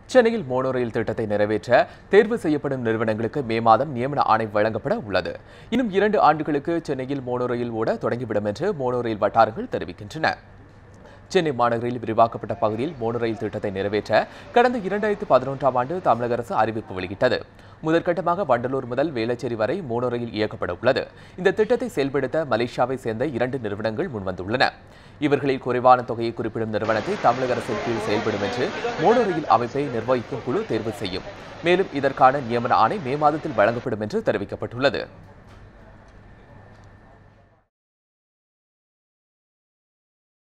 சென்னையில் மோனோ ரயில் திட்டத்தை நிறைவேற்ற தேர்வு செய்யப்படும் நிறுவனங்களுக்கு மே மாதம் நியமன ஆணை வழங்கப்பட உள்ளது இன்னும் இரண்டு ஆண்டுகளுக்கு சென்னையில் மோனோ ரயில் ஓட தொடங்கிவிடும் என்று மோனோ ரயில் வட்டாரங்கள் தெரிவிக்கின்றன சென்னை மாநகரில் விரிவாக்கப்பட்ட பகுதியில் மோனோ ரயில் திட்டத்தை நிறைவேற்ற கடந்த இரண்டாயிரத்து பதினொன்றாம் ஆண்டு தமிழக அரசு அறிவிப்பு வெளியிட்டது முதற்கட்டமாக வண்டலூர் முதல் வேளச்சேரி வரை மோனோ ரயில் இயக்கப்பட உள்ளது இந்த திட்டத்தை செயல்படுத்த மலேசியாவை சேர்ந்த இரண்டு நிறுவனங்கள் முன்வந்துள்ளன இவர்களில் குறைவான தொகையை குறிப்பிடும் நிறுவனத்தை தமிழக அரசின் கீழ் செயல்படும் என்று மோனோ ரயில் அமைப்பை நிர்வகிக்கும் குழு தேர்வு செய்யும் மேலும் இதற்கான நியமன ஆணை மே மாதத்தில் வழங்கப்படும் என்று தெரிவிக்கப்பட்டுள்ளது